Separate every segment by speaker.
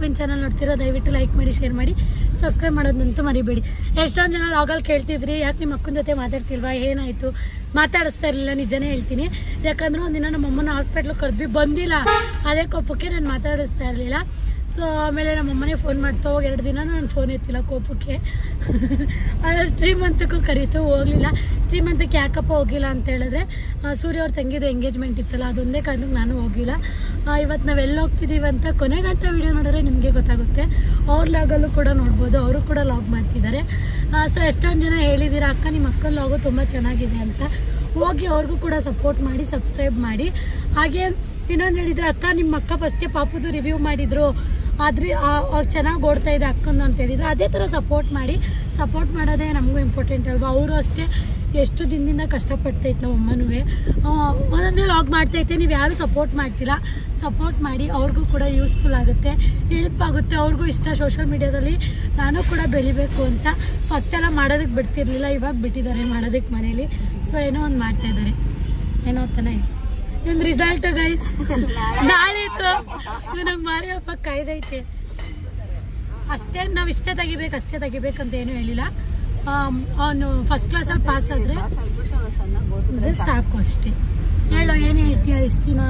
Speaker 1: ನನ್ನ ಚಾನಲ್ ನೋಡ್ತಿರೋ ದಯವಿಟ್ಟು ಲೈಕ್ ಮಾಡಿ ಶೇರ್ ಮಾಡಿ ಸಬ್ಸ್ಕ್ರೈಬ್ ಮಾಡೋದಂತೂ ಮರಿಬೇಡಿ ಎಷ್ಟೊಂದು ಜನ ಲಾಗಲ್ಲಿ ಕೇಳ್ತಿದ್ರಿ ಯಾಕೆ ನಿಮ್ಮ ಅಕ್ಕನ ಜೊತೆ ಮಾತಾಡ್ತಿಲ್ವಾ ಏನಾಯಿತು ಮಾತಾಡಿಸ್ತಾ ಇರಲಿಲ್ಲ ನಿಜನೇ ಹೇಳ್ತೀನಿ ಯಾಕಂದ್ರೆ ಒಂದಿನ ನಮ್ಮ ಅಮ್ಮನ ಹಾಸ್ಪಿಟ್ಲ್ ಕರೆದ್ವಿ ಬಂದಿಲ್ಲ ಅದೇ ಕೋಪಕ್ಕೆ ನಾನು ಮಾತಾಡಿಸ್ತಾ ಇರಲಿಲ್ಲ ಸೊ ಆಮೇಲೆ ನಮ್ಮ ಅಮ್ಮನೇ ಫೋನ್ ಮಾಡ್ತಾ ಹೋಗಿ ಎರಡು ದಿನ ನಾನು ಫೋನ್ ಎತ್ತಿಲ್ಲ ಕೋಪಕ್ಕೆ ಆಮೇಲೆ ಶ್ರೀಮಂತಕ್ಕೂ ಕರೀತು ಹೋಗಲಿಲ್ಲ ಶ್ರೀಮಂತಕ್ಕೆ ಯಾಕಪ್ಪ ಹೋಗಿಲ್ಲ ಅಂತ ಹೇಳಿದ್ರೆ ಆ, ಸೂರ್ಯ ಅವ್ರ ತಂಗಿದು ಎಂಗೇಜ್ಮೆಂಟ್ ಇತ್ತಲ್ಲ ಅದೊಂದೇ ಕಾರಣಕ್ಕೆ ನಾನು ಹೋಗಿಲ್ಲ ಇವತ್ತು ನಾವು ಎಲ್ಲಿ ಹೋಗ್ತಿದ್ದೀವಿ ಅಂತ ಕೊನೆ ಗಂಟೆ ವಿಡಿಯೋ ನೋಡಿದ್ರೆ ನಿಮಗೆ ಗೊತ್ತಾಗುತ್ತೆ ಅವ್ರ ಲಾಗಲ್ಲೂ ಕೂಡ ನೋಡ್ಬೋದು ಅವರು ಕೂಡ ಲಾಗ್ ಮಾಡ್ತಿದ್ದಾರೆ ಸೊ ಎಷ್ಟೊಂದು ಜನ ಹೇಳಿದ್ದೀರಾ ಅಕ್ಕ ನಿಮ್ಮ ಅಕ್ಕನ ಲಾಗು ತುಂಬ ಚೆನ್ನಾಗಿದೆ ಅಂತ ಹೋಗಿ ಅವ್ರಿಗೂ ಕೂಡ ಸಪೋರ್ಟ್ ಮಾಡಿ ಸಬ್ಸ್ಕ್ರೈಬ್ ಮಾಡಿ ಹಾಗೆ ಇನ್ನೊಂದು ಹೇಳಿದ್ರೆ ಅಕ್ಕ ನಿಮ್ಮ ಅಕ್ಕ ಫಸ್ಟೇ ಪಾಪುದು ರಿವ್ಯೂ ಮಾಡಿದ್ರು ಆದ್ರೆ ಚೆನ್ನಾಗಿ ಓಡ್ತಾ ಇದೆ ಅಕ್ಕಂದು ಅಂತ ಹೇಳಿದ್ರು ಅದೇ ಥರ ಸಪೋರ್ಟ್ ಮಾಡಿ ಸಪೋರ್ಟ್ ಮಾಡೋದೇ ನಮಗೂ ಇಂಪಾರ್ಟೆಂಟ್ ಅಲ್ವಾ ಅವರು ಅಷ್ಟೇ ಎಷ್ಟು ದಿನದಿಂದ ಕಷ್ಟಪಡ್ತೈತೆ ನಮ್ಮ ಅಮ್ಮನೂ ಒಂದೊಂದೇ ಲಾಗ್ ಮಾಡ್ತೈತೆ ನೀವು ಯಾರು ಸಪೋರ್ಟ್ ಮಾಡ್ತಿಲ್ಲ ಸಪೋರ್ಟ್ ಮಾಡಿ ಅವ್ರಿಗೂ ಕೂಡ ಯೂಸ್ಫುಲ್ ಆಗುತ್ತೆ ಹೆಲ್ಪ್ ಆಗುತ್ತೆ ಅವ್ರಿಗೂ ಇಷ್ಟ ಸೋಷಿಯಲ್ ಮೀಡಿಯಾದಲ್ಲಿ ನಾನು ಕೂಡ ಬೆಳಿಬೇಕು ಅಂತ ಫಸ್ಟ್ ಎಲ್ಲ ಮಾಡೋದಕ್ಕೆ ಬಿಡ್ತಿರ್ಲಿಲ್ಲ ಇವಾಗ ಬಿಟ್ಟಿದ್ದಾರೆ ಮಾಡೋದಕ್ಕೆ ಮನೇಲಿ ಸೊ ಏನೋ ಒಂದು ಮಾಡ್ತಾ ಇದ್ದಾರೆ ಏನೋ ತಾನೇ ಒಂದು ರಿಸಲ್ಟ್ ಗೈಸ್ ನಾಳೆ ಇತ್ತು ನಂಗೆ ಮಾರಿ ಹಬ್ಬ ಕಾಯ್ದೈತೆ ಅಷ್ಟೇ ನಾವು ಇಷ್ಟೇ ತೆಗಿಬೇಕು ಅಷ್ಟೇ ತೆಗಿಬೇಕಂತ ಏನು ಹೇಳಿಲ್ಲ ಅವನು ಫಸ್ಟ್ ಕ್ಲಾಸಲ್ಲಿ ಪಾಸ್ ಆದ್ರೆ ಅಂದ್ರೆ ಸಾಕು ಅಷ್ಟೇ ಹೇಳೋ ಏನು ಹೇಳ್ತೀಯ ಇಷ್ಟು ದಿನ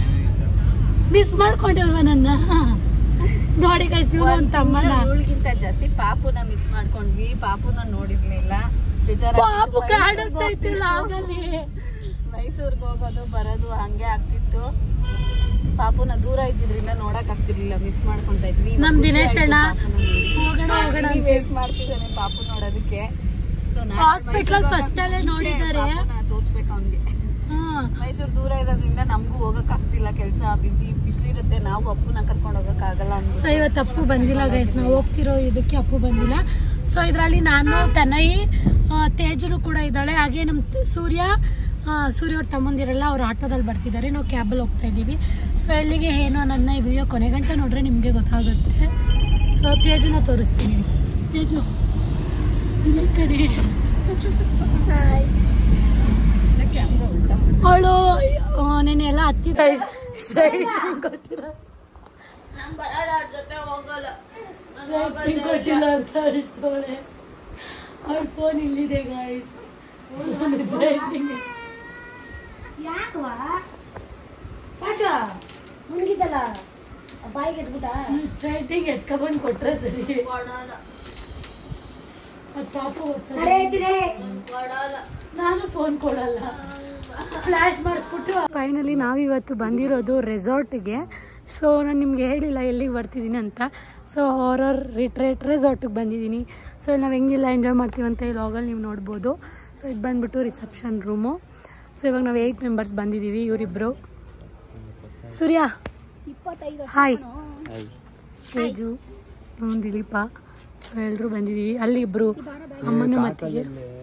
Speaker 1: ಮಿಸ್ ಮಾಡ್ಕೊಂಡಿಲ್ವಾ ನನ್ನ ನೋಡಿ ಗೈಸ್ ಇವನು ಒಂದು ತಮ್ಮನ
Speaker 2: ಇವಳಿಗಿಂತ ಜಾಸ್ತಿ ಪಾಪುನ ಮಿಸ್ ಮಾಡ್ಕೊಂಡ್ವಿ ಪಾಪುನ ನೋಡಿರ್ಲಿಲ್ಲ ಬೇಜಾರಾಗ್ತಿತ್ತು.
Speaker 1: ಪಾಪು
Speaker 2: ಮೈಸೂರ್ಗ್
Speaker 1: ಕಾಣಿಸ್ತೈತಿಲ್ಲ ಆಗಲಿ
Speaker 2: ಮೈಸೂರ್ಗ್ ಹೋಗೋದು ಬರೋದು ಹಂಗೆ ಆಗ್ತಿತ್ತು ಪಾಪುನ ದೂರ ಇದ್ದಿದ್ರಿಂದ ನೋಡಕ್ ಆಗ್ತಿರ್ಲಿಲ್ಲ ಮಿಸ್ ಮಾಡ್ಕೊಂತ ಇದ್ವಿ
Speaker 1: ನಮ್ ದಿನೇಶ್ ಅಣ್ಣ ಹೋಗೋಣ ಹೋಗೋಣ ಅಂತ
Speaker 2: ವೇಟ್ ಮಾಡ್ತಿದ್ದಾನೆ ಪಾಪು ನೋಡೋದಕ್ಕೆ ಸೊ
Speaker 1: Hospital first ಅಲ್ಲೇ ನೋಡಿದ್ದಾರೆ.
Speaker 2: ತೋರ್ಸ್ಬೇಕು ಅವ್ನಿಗೆ
Speaker 1: ಹಾ
Speaker 2: ಮೈಸೂರು ದೂರ ಇರೋದ್ರಿಂದ ನಮಗೂ ಹೋಗಕ್ ಆಗ್ತಿಲ್ಲ ಕೆಲಸ ಬಿಸಿ ಬಿಸಿಲಿರುತ್ತೆ ನಾವು ಅಪ್ಪನ ಕರ್ಕೊಂಡು ಹೋಗಕ್ ಆಗಲ್ಲ
Speaker 1: ಸೊ ಇವತ್ತು ಅಪ್ಪು ಬಂದಿಲ್ಲ ಗೈಸ್ ನಾವು ಹೋಗ್ತಿರೋ ಇದಕ್ಕೆ ಅಪ್ಪು ಬಂದಿಲ್ಲ ಸೊ ಇದರಲ್ಲಿ ನಾನು ತನೈ ಆ, ತೇಜನು ಕೂಡ ಇದ್ದಾಳೆ ಹಾಗೆ ನಮ್ಮ ತ- ಸೂರ್ಯ ಆ, ಸೂರ್ಯ ಅವ್ರ ತಮ್ಮಂದಿರಲ್ಲ ಅವ್ರು ಆಟೋದಲ್ಲಿ ಬರ್ತಿದ್ದಾರೆ ನಾವು ಕ್ಯಾಬಲ್ಲಿ ಹೋಗ್ತಾ ಇದ್ದೀವಿ ಸೊ ಎಲ್ಲಿಗೆ ಏನು ನನ್ನ ಈ ವಿಡಿಯೋ ಕೊನೆ ಗಂಟೆ ನೋಡ್ರೆ ನಿಮಗೆ ಗೊತ್ತಾಗುತ್ತೆ ಸೊ ತೇಜನ ತೋರಿಸ್ತೀನಿ ತೇಜು ಇಲ್ಲಿ ಕಡೆ ಅವಳು ನೆನೆ ಎಲ್ಲ ಹತ್ತಿದ ಗೊತ್ತಿಲ್ಲ Setting ಕೊಟ್ಟಿಲ್ಲ ಅಂತ ಹೇಳ್ತಾಳೆ ಅವ್ಳ ಫೋನ್ ಇಲ್ಲಿದೆ ಗಾಯ್ಸ್
Speaker 3: ಯಾಕವಾ ಪಾಚ ಮುನ್ಗಿದ್ದಲ್ಲ ಬಾಯಿಗೆ ಎದ್ಬಿಟ್ಟ
Speaker 1: ಸ್ಟ್ರೈಟಿಂಗ್ ಎತ್ಕೊಬಂದು ಕೊಟ್ರೆ ಸರಿ ಅದ್ ಪಾಪು
Speaker 3: ನಡೆ ಐತಿರೇ
Speaker 1: ನಾನು ಫೋನ್ ಕೊಡಲ್ಲ ಫ್ಲಾಶ್ ಮಾಡಿಸ್ಬಿಟ್ಟು ಫೈನಲಿ ನಾವಿವತ್ತು ಬಂದಿರೋದು ರೆಸಾರ್ಟ್ಗೆ ಸೊ ನಾನು ನಿಮ್ಗೆ ಹೇಳಿಲ್ಲ ಎಲ್ಲಿಗೆ ಬರ್ತಿದ್ದೀನಿ ಅಂತ ಸೊ ಹಾರರ್ ರಿಟ್ರೇಟ್ ರೆಸಾರ್ಟಿಗೆ ಬಂದಿದ್ದೀನಿ ಸೊ ಇಲ್ಲಿ ನಾವು ಹೆಂಗೆಲ್ಲ ಎಂಜಾಯ್ ಮಾಡ್ತೀವಿ ಅಂತ ಈ ಲಾಗಲ್ಲಿ ನೀವು ನೋಡ್ಬೋದು ಸೊ ಇದು ಬಂದ್ಬಿಟ್ಟು ರಿಸೆಪ್ಷನ್ ರೂಮು ಸೊ ಇವಾಗ ನಾವು ಏಯ್ಟ್ ಮೆಂಬರ್ಸ್ ಬಂದಿದ್ದೀವಿ ಇವರಿಬ್ಬರು ಸೂರ್ಯ
Speaker 3: ಇಪ್ಪತ್ತೈದು
Speaker 1: ಹಾಯ್ ತೇಜು ಹ್ಞೂ ದಿಲೀಪ ಸೊ ಎಲ್ಲರೂ ಬಂದಿದ್ದೀವಿ ಅಲ್ಲಿ ಇಬ್ಬರು ಅಮ್ಮನ ಮತ್ತಿಗೆ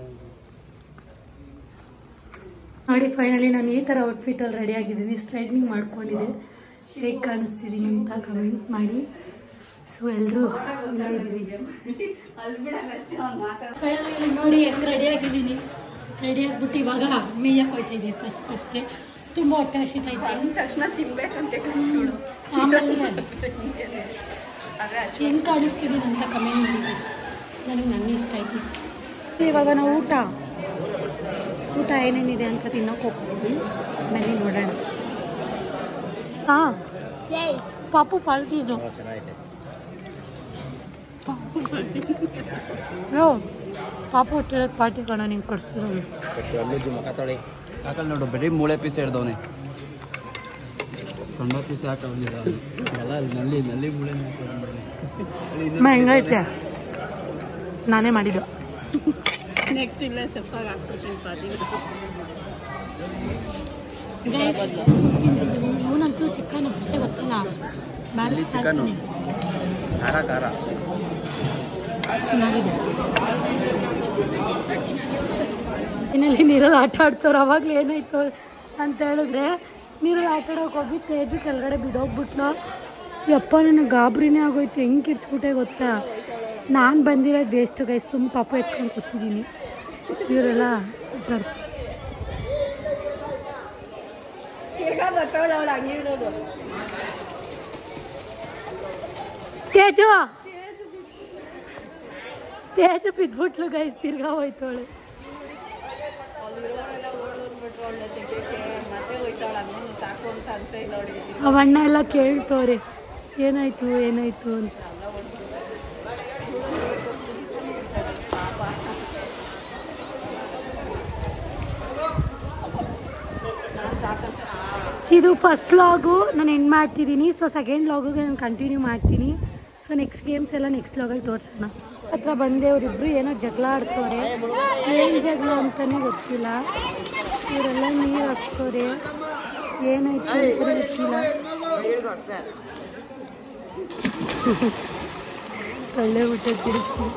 Speaker 1: ನೋಡಿ ಫೈನಲಿ ನಾನು ಈ ಥರ ಔಟ್ಫಿಟಲ್ಲಿ ರೆಡಿ ಆಗಿದ್ದೀನಿ ಸ್ಟ್ರೈಟ್ನಿಂಗ್ ಮಾಡ್ಕೊಂಡಿದ್ದೆ ಹೇಗೆ ಕಾಣಿಸ್ತಿದ್ದೀನಿ ಅಂತ ಕಮೆಂಟ್ ಮಾಡಿ ಸೊ ಎಲ್ಲರೂ ಫೈನಲಿ ನೋಡಿ ಹೆಂಗೆ ರೆಡಿ ಆಗಿದ್ದೀನಿ ರೆಡಿ ಆಗ್ಬಿಟ್ಟು ಇವಾಗ ಮೇಯಕ್ಕೆ ಹೋಯ್ತಾ ಇದ್ದೀವಿ ಫಸ್ಟ್ ಫಸ್ಟೇ ತುಂಬ ಹೊಟ್ಟೆ ಹಸಿತೈತೆ
Speaker 2: ತಕ್ಷಣ ತಿನ್ಬೇಕಂತ ಕನ್ಸೋಳು
Speaker 1: ಆಮೇಲೆ
Speaker 2: ಅದೇ
Speaker 1: ಹೆಂಗೆ ಕಾಣಿಸ್ತಿದ್ದೀನಿ ಅಂತ ಕಮೆಂಟ್ ಮಾಡಿದ್ದೆ ನನಗೆ ನನ್ನ ಇಷ್ಟ ಆಯ್ತು ಇವಾಗ ನಾವು ಊಟ ಊಟ ಏನೇನಿದೆ ಅಂತ ತಿನ್ನೋಕೆ ಹೋಗ್ತೀವಿ ಬನ್ನಿ ನೋಡೋಣ ಹಾಂ ಪಾಪು ಪಾಲ್ಗಿದು ಯೋ ಪಾಪು ಹುಟ್ಟಿರೋದು ಪಾರ್ಟಿ ಕಣ ನಿಂಗೆ ಕೊಡ್ಸಿರೋದು
Speaker 4: ಅಲ್ಲುಜು ಮಕ ತೊಳಿ ಹಾಕಲ್ ನೋಡು ಬರೀ ಮೂಳೆ ಪೀಸ್ ಹಿಡ್ದವನೆ ತೊಂಬತ್ತು ಪೀಸ್ ಹಾಕೊಂಡಿದ್ದ ಎಲ್ಲ ಅಲ್ಲಿ ನಲ್ಲಿ ನಲ್ಲಿ ಮೂಳೆ
Speaker 1: ಅಮ್ಮ ಹೆಂಗೈತೆ ನಾನೇ ಮಾಡಿದ್ದು
Speaker 2: ನೆಕ್ಸ್ಟ್ ಇಲ್ಲ ಸಪ್ಪಾಗಿ ಹಾಕ್ಬಿಡ್ತೀನಿ ಪಾತಿ
Speaker 1: ಗೈಸ್ ತಿಂತಿದ್ದೀನಿ ಇವನಂತೂ ಚಿಕನ್ ಅಷ್ಟೇ ಗೊತ್ತಲ್ಲ
Speaker 4: ಚಿಲ್ಲಿ ಚಿಕನ್ನು ಖಾರ ಖಾರ
Speaker 1: ಚೆನ್ನಾಗಿದೆ ಇನ್ನಲ್ಲಿ ನೀರಲ್ಲಿ ಆಟ ಆಡ್ತವ್ರು ಅವಾಗಲೇ ಏನಾಯ್ತು ಅಂತ ಹೇಳಿದ್ರೆ ನೀರಲ್ಲಿ ಆಟ ಆಡೋಕೆ ಹೋಗಿ ತೇಜು ಕೆಳಗಡೆ ಬಿಡೋಗ್ಬಿಟ್ಲು ಯಪ್ಪ ನನಗೆ ಗಾಬರಿನೇ ಆಗೋಯ್ತು ಹೆಂಗೆ ಕಿರ್ಚ್ಬಿಟ್ಟೆ ಗೊತ್ತಾ ನಾನು ಬಂದಿರೋದು ವೇಸ್ಟ್ ಗೈ ಸುಮ್ಮ ಪಾಪ ಎತ್ಕೊಂಡು ಕೂತಿದ್ದೀನಿ ಇವರೆಲ್ಲ ಬರ್ತಾರೆ
Speaker 2: ತಿರ್ಗಾ ಬರ್ತಾವಳ ಅವಳು ಹಂಗಿರೋದು
Speaker 1: ತೇಜು ತೇಜು ಬಿದ್ಬಿಟ್ಲು ಗೈಸ್ ತಿರ್ಗಾ ಹೋಯ್ತವಳೆ
Speaker 2: ಮತ್ತೆ ಹೋಯ್ತಾಳ ಅಮ್ಮನು ಸಾಕು ಅಂತ ಅನ್ಸೇ ಇಲ್ಲ ಅವಳಿಗೆ
Speaker 1: ಅವಣ್ಣ ಎಲ್ಲ ಕೇಳ್ತವ್ರೆ ಏನಾಯ್ತು ಏನಾಯ್ತು ಅಂತ
Speaker 2: ನಾನು ಸಾಕಂತ
Speaker 1: ಇದು ಫಸ್ಟ್ ಲಾಗು ನಾನು ಎಂಡ್ ಮಾಡ್ತಿದ್ದೀನಿ ಸೊ ಸೆಕೆಂಡ್ ಲಾಗಿಗೆ ನಾನು ಕಂಟಿನ್ಯೂ ಮಾಡ್ತೀನಿ ಸೊ ನೆಕ್ಸ್ಟ್ ಗೇಮ್ಸ್ ಎಲ್ಲ ನೆಕ್ಸ್ಟ್ ಲಾಗಲ್ಲಿ ತೋರಿಸೋಣ ಹತ್ರ ಬಂದೆ ಅವರಿಬ್ರು ಏನೋ ಜಗಳ ಆಡ್ತವ್ರೆ ಏನು ಜಗಳ ಅಂತಲೇ ಗೊತ್ತಿಲ್ಲ ಇವರೆಲ್ಲ ನೀರು ಹಾಕ್ತವ್ರೆ ಏನಾಯ್ತು ಅಂತಲೇ ಗೊತ್ತಿಲ್ಲ ಒಳ್ಳೆ ಊಟ ತಿರುಗ್ತೀನಿ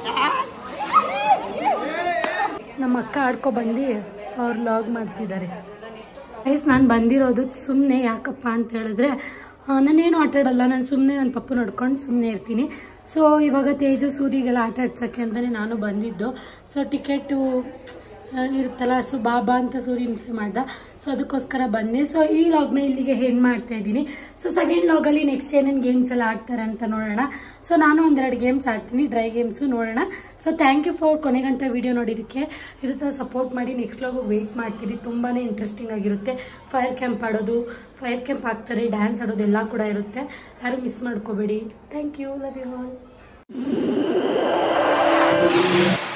Speaker 1: ನಮ್ಮ ಅಕ್ಕ ಆಡ್ಕೊ ಬಂದು ಅವ್ರು ಲಾಗ್ ಮಾಡ್ತಿದ್ದಾರೆ ಗೈಸ್ ನಾನು ಬಂದಿರೋದು ಸುಮ್ಮನೆ ಯಾಕಪ್ಪ ಅಂತ ಹೇಳಿದ್ರೆ ಆ, ನಾನೇನು ಆಟ ಆಡಲ್ಲ ನಾನು ಸುಮ್ಮನೆ ನನ್ನ ಪಪ್ಪು ನೋಡ್ಕೊಂಡು ಸುಮ್ಮನೆ ಇರ್ತೀನಿ ಸೊ ಇವಾಗ ತೇಜು ಸೂರಿಗೆಲ್ಲ ಆಟ ಆಡ್ಸೋಕ್ಕೆ ಅಂತಲೇ ನಾನು ಬಂದಿದ್ದು ಸೊ ಟಿಕೆಟು ಇರುತ್ತಲ್ಲ ಸೊ ಬಾಬಾ ಅಂತ ಸೂರಿ ಹಿಂಸೆ ಮಾಡ್ದ ಸೊ ಅದಕ್ಕೋಸ್ಕರ ಬಂದೆ ಸೊ ಈ ಲಾಗ್ನ ಇಲ್ಲಿಗೆ ಹೆಣ್ಣು ಮಾಡ್ತಾ ಇದ್ದೀನಿ ಸೊ ಸೆಕೆಂಡ್ ಲಾಗಲ್ಲಿ ನೆಕ್ಸ್ಟ್ ಏನೇನು ಗೇಮ್ಸ್ ಎಲ್ಲ ಆಡ್ತಾರೆ ಅಂತ ನೋಡೋಣ ಸೊ ನಾನು ಒಂದೆರಡು ಗೇಮ್ಸ್ ಆಡ್ತೀನಿ ಡ್ರೈ ಗೇಮ್ಸು ನೋಡೋಣ ಸೊ ಥ್ಯಾಂಕ್ ಯು ಫಾರ್ ಕೊನೆ ಗಂಟೆ ವಿಡಿಯೋ ನೋಡಿದ್ದಕ್ಕೆ ಇದೇ ಥರ ಸಪೋರ್ಟ್ ಮಾಡಿ ನೆಕ್ಸ್ಟ್ ಲಾಗು ವೆಯ್ಟ್ ಮಾಡ್ತೀರಿ ತುಂಬಾ ಇಂಟ್ರೆಸ್ಟಿಂಗ್ ಆಗಿರುತ್ತೆ ಫೈರ್ ಕ್ಯಾಂಪ್ ಆಡೋದು ಫೈರ್ ಕ್ಯಾಂಪ್ ಆಗ್ತಾರೆ ಡ್ಯಾನ್ಸ್ ಆಡೋದು ಎಲ್ಲ ಕೂಡ ಇರುತ್ತೆ ಯಾರು ಮಿಸ್ ಮಾಡ್ಕೋಬೇಡಿ thank you love you all